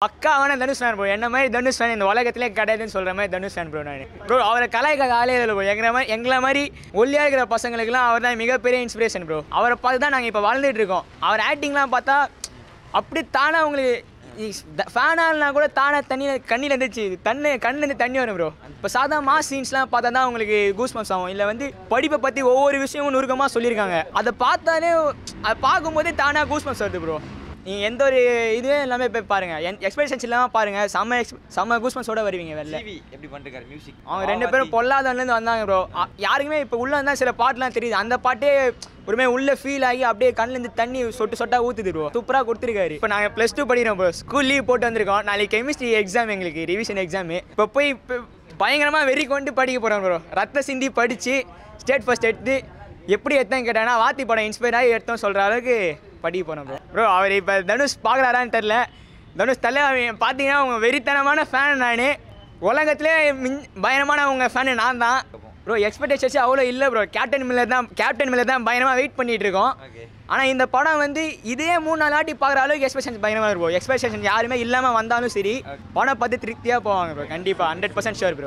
பக்காவான Dhanush fan bro என்ன மாதிரி தனுஷ் ஃபேன் இந்த உலகத்திலே கிடையாதுன்னு சொல்கிற மாதிரி தனுஷ் ஃபேன் ப்ரோ நான் ப்ரோ அவரை கலாய்க்க ஆளே இல்லை ப்ரோ எங்களை மாதிரி எங்களை மாதிரி ஒல்லியாக இருக்கிற பசங்களுக்குலாம் அவர் தான் மிகப்பெரிய இன்ஸ்பிரேஷன் ப்ரோ அவரை பார்த்து தான் நாங்கள் இப்போ வாழ்ந்துட்டு இருக்கோம் அவர் ஆக்டிங்லாம் பார்த்தா அப்படி தானே உங்களுக்கு ஃபேனால்னா கூட தானே தண்ணியில் கண்ணில் இருந்துச்சு தண்ணி கண்ணிலேருந்து தண்ணி வரும் ப்ரோ இப்போ சாதா மாஸ் சீன்ஸ்லாம் பார்த்தா தான் உங்களுக்கு கூஸ் மப்ஸ் ஆகும் இல்லை வந்து படிப்பை பற்றி ஒவ்வொரு விஷயமும் நுணுக்கமாக சொல்லியிருக்காங்க அதை பார்த்தாலே அதை பார்க்கும்போதே தானாக கூஸ் மப்ஸ் வருது ப்ரோ நீங்கள் எந்த ஒரு இதுவே எல்லாமே போய் பாருங்கள் என் எக்ஸ்பெக்டேஷன்ஸ் இல்லாமல் பாருங்கள் செம்ம எக்ஸ் செம்ம கூஸ்மன்ஸோட வருவீங்க வெளில டிவி எப்படி பண்ணிருக்காரு மியூசிக் அவங்க ரெண்டு பேரும் பொல்லாதவன்லேருந்து வந்தாங்க ப்ரோ யாருக்குமே இப்போ உள்ள இருந்தால் சில பாட்டுலாம் தெரியுது அந்த பாட்டே ஒருமே உள்ள ஃபீல் ஆகி அப்படியே கண்ணுலேருந்து தண்ணி சொட்டு சொட்டா ஊற்றுது ப்ரோ சூப்பராக கொடுத்துருக்காரு இப்போ நாங்கள் ப்ளஸ் டூ படிக்கிறோம் ப்ரோ ஸ்கூல் லீவ் போட்டு வந்திருக்கோம் நாளைக்கு கெமிஸ்ட்ரி எக்ஸாம் எங்களுக்கு ரிவிஷன் எக்ஸாமு இப்போ போய் இப்போ பயங்கரமாக வெறி கொண்டு படிக்க போகிறோம் ப்ரோ ரத்த சிந்தி படித்து ஸ்டேட் ஃபர்ஸ்ட் எடுத்து எப்படி எடுத்தேன் கேட்டாங்கன்னா வாத்தி படம் இன்ஸ்பயர் ஆகி எடுத்தோம் சொல்கிற அளவுக்கு படிக்க போகிறோம் ப்ரோ ப்ரோ அவர் இப்போ தனுஷ் பார்க்குறாரான்னு தெரில தனுஷ் தலை அவன் பார்த்தீங்கன்னா அவங்க வெறித்தனமான ஃபேன் நான் உலகத்திலே மின் பயங்கரமான அவங்க ஃபேனு நான் தான் ப்ரோ எக்ஸ்பெக்டேஷன்ஸ் அவ்வளோ இல்லை ப்ரோ கேப்டன் மில்லர் தான் கேப்டன் மில்லர் தான் பயங்கரமாக வெயிட் பண்ணிட்டு இருக்கோம் ஓகே ஆனால் இந்த படம் வந்து இதே மூணு நாலு வாட்டி பார்க்குற அளவுக்கு எக்ஸ்பெக்டேஷன் பயங்கரமாக இருக்கும் எக்ஸ்பெக்டேஷன் யாருமே இல்லாமல் வந்தாலும் சரி படம் பார்த்து திருப்தியாக போவாங்க ப்ரோ கண்டிப்பாக ஹண்ட்ரட் பர்சன்ட் ஷுர் ப்ரோ